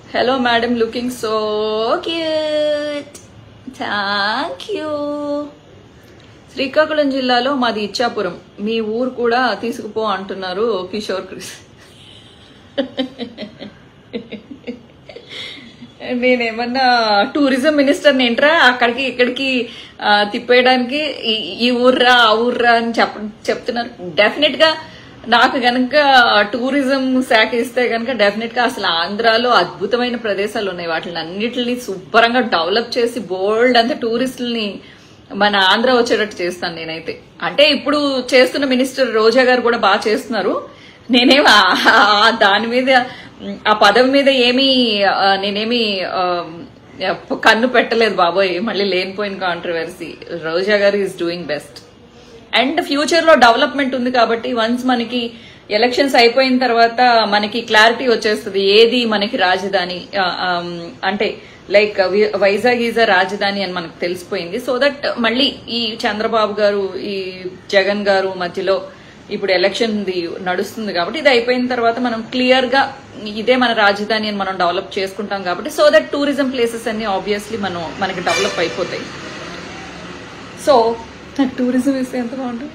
hello madam looking so cute thank you Srikakulam జిల్లాలో మాది ఇచ్చాపురం మీ ఊరు కూడా తీసుకుపో అంటున్నారు కిషోర్ క్రిస్ నేనేమన్నా టూరిజం మినిస్టర్ ఏంట్రా అక్కడికి ఇక్కడికి ఆ, తిప్పేయడానికి ఈ- ఈ ఊర్రా ఆ ఊర్రా అని చెప్ప చెప్తున్నారు డెఫినెట్ గా నాకు గనక టూరిజం శాఖ ఇస్తే గనక డెఫినెట్ గా అసలు ఆంధ్రాలో అద్భుతమైన ప్రదేశాలు ఉన్నాయి వాటిని అన్నిటిని శుభ్రంగా డెవలప్ చేసి బోల్డ్ అంత టూరిస్టుల్ని మన ఆంధ్ర వచ్చేటట్టు చేస్తాను నేనైతే అంటే ఇప్పుడు చేస్తున్న మినిస్టర్ రోజా గారు కూడా బాగా చేస్తున్నారు నేనేం ఆ- ఆ దాని మీద ఆ పదవి మీద ఏమీ ఆ, నేనేమి ఆ, కన్ను పెట్టలేదు బాబోయ్ మళ్ళీ లేనిపోయిన controversy Roja garu is doing best and future లో డెవలప్మెంట్ ఉంది కాబట్టి వన్స్ మనకి ఎలక్షన్స్ అయిపోయిన తర్వాత మనకి క్లారిటీ వచ్చేస్తుంది ఏది మనకి రాజధాని ఆ, ఆమ్, అంటే లైక్ వి- వైజాగ్ ఈజ్ అ రాజధాని అని మనకు తెలిసిపోయింది సో దట్ మళ్ళీ ఈ చంద్రబాబు గారు ఈ జగన్ గారు మధ్యలో ఇప్పుడు ఎలక్షన్ నడుస్తుంది కాబట్టి ఇది అయిపోయిన తర్వాత మనం క్లియర్ గా ఇదే మన రాజధాని అని మనం డెవలప్ చేసుకుంటాం కాబట్టి సో దట్ టూరిజం ప్లేసెస్ అన్ని ఆబ్వియస్లీ మనం మనకి డెవలప్ అయిపోతాయి సో నాకు టూరిజం ఇస్తే ఎంత బాగుంటుంది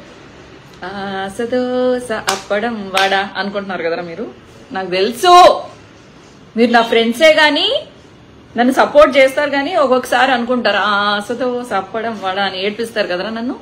ఆసదోస అప్పడం వాడా అనుకుంటున్నారు కదరా మీరు నాకు తెలుసు మీరు నా ఫ్రెండ్సే గాని నన్ను సపోర్ట్ చేస్తారు కానీ ఒక్కొక్కసారి అనుకుంటారు ఆసదోస అప్పడం వాడా అని ఏడ్పిస్తారు కదరా నన్ను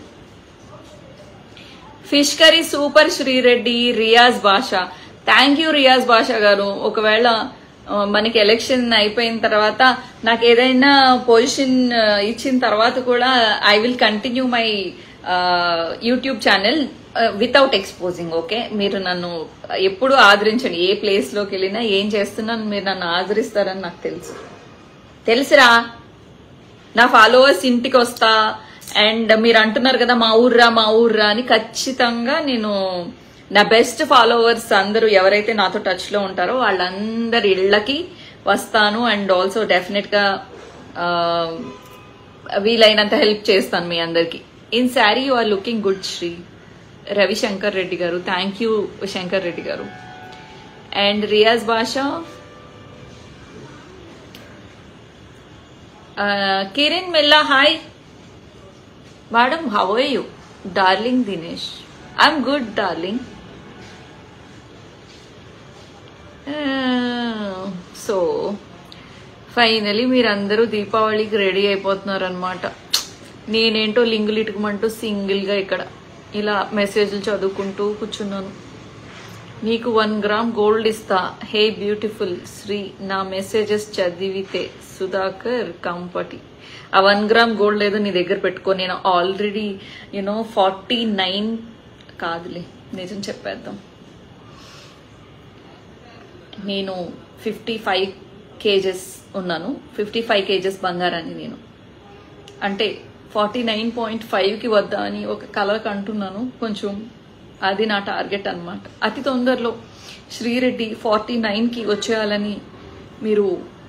fish curry super Sri Reddy Riyaz Basha thank you Riyaz Basha garu ఒకవేళ ఆ, మనకి ఎలక్షన్ అయిపోయిన తర్వాత నాకు ఏదైనా పొజిషన్ ఇచ్చిన తర్వాత కూడా I will continue my YouTube channel without exposing okay మీరు నన్ను ఎప్పుడు ఆదరించండి ఏ ప్లేస్ లోకి వెళ్ళినా ఏం చేస్తున్నాను మీరు నన్ను ఆదరిస్తారని నాకు తెలుసు తెలుసురా నా ఫాలోవర్స్ ఇంటికి వస్తా అండ్ మీరు అంటున్నారు కదా మా ఊర్రా మా ఊర్రా అని ఖచ్చితంగా నేను నా బెస్ట్ ఫాలోవర్స్ అందరూ ఎవరైతే నాతో టచ్ లో ఉంటారో వాళ్ళందరి ఇళ్ళకి వస్తాను అండ్ ఆల్సో డెఫినెట్ గా ఆ, వీలైనంత హెల్ప్ చేస్తాను మీ అందరికి in sari you are looking good Shri Ravishankar Reddy garu thank you Shankar Reddy garu and Riyaz Basha Kiran Mella hi madam how are you darling Dinesh I'm good darling so finally మీరందరూ దీపావళికి రెడీ అయిపోతున్నారు అనమాట నేనేంటో లింగులు ఇటుకమంటూ సింగిల్గా ఇక్కడ ఇలా మెసేజ్లు చదువుకుంటూ కూర్చున్నాను నీకు వన్ గ్రామ్ గోల్డ్ ఇస్తా హే బ్యూటిఫుల్ శ్రీ నా మెసేజెస్ చదివితే సుధాకర్ కంపటి ఆ వన్ గ్రామ్ గోల్డ్ ఏదో నీ దగ్గర పెట్టుకో నేను ఆల్రెడీ యూనో ఫార్టీ నైన్ కాదులే నిజం చెప్పేద్దాం నేను ఫిఫ్టీ ఫైవ్ కేజెస్ ఉన్నాను ఫిఫ్టీ ఫైవ్ కేజెస్ బంగారాన్ని నేను అంటే ఫార్టీ నైన్ పాయింట్ ఫైవ్కి వద్దా అని ఒక కలర్ కంటున్నాను కొంచెం అది నా టార్గెట్ అన్నమాట అతి తొందరలో శ్రీరెడ్డి ఫార్టీ నైన్కి వచ్చేయాలని మీరు